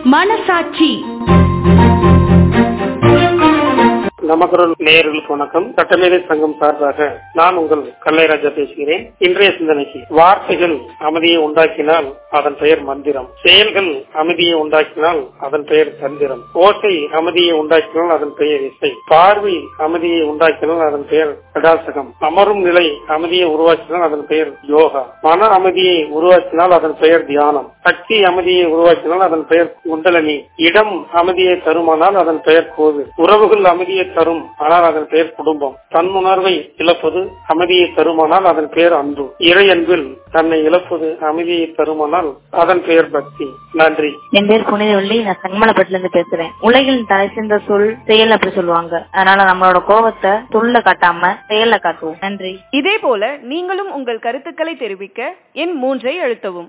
மனசாட்சி நமக்குரல் நேயர்களுக்கு வணக்கம் சட்டமேதை சங்கம் சார்பாக நான் உங்கள் கல்லைராஜா பேசுகிறேன் இன்றைய சிந்தனைக்கு வார்த்தைகள் அமைதியை உண்டாக்கினால் அதன் பெயர் மந்திரம் செயல்கள் அமைதியை உண்டாக்கினால் அதன் பெயர் தந்திரம் ஓசை அமைதியை உண்டாக்கினால் அதன் பெயர் இசை பார்வை அமைதியை உண்டாக்கினால் அதன் பெயர் கடாசகம் அமரும் நிலை அமைதியை உருவாக்கினால் அதன் பெயர் யோகா மன அமைதியை உருவாக்கினால் அதன் பெயர் தியானம் சக்தி அமைதியை உருவாக்கினால் அதன் பெயர் குண்டலனி இடம் அமைதியை தருமானால் அதன் பெயர் கோவில் உறவுகள் அமைதியை தரும் ஆனால் அதன் பெயர் குடும்பம் தன்னுணர்வை இழப்பது அமைதியை தருமானால் அதன் பெயர் அன்பு இறை அன்பில் தன்னை இழப்பது அமைதியை தருமானால் அதன் பெயர் பக்தி நன்றி என் பேர் புனிதவள்ளி நான் சங்கமலப்பட்டுல இருந்து பேசுறேன் உலகில் தலை சிறந்த சொல் செயல் அப்படி சொல்லுவாங்க அதனால நம்மளோட கோபத்தை சொல்ல காட்டாம செயல்ல காட்டுவோம் நன்றி இதே போல நீங்களும் உங்கள் கருத்துக்களை தெரிவிக்க எண் மூன்றை அழுத்தவும்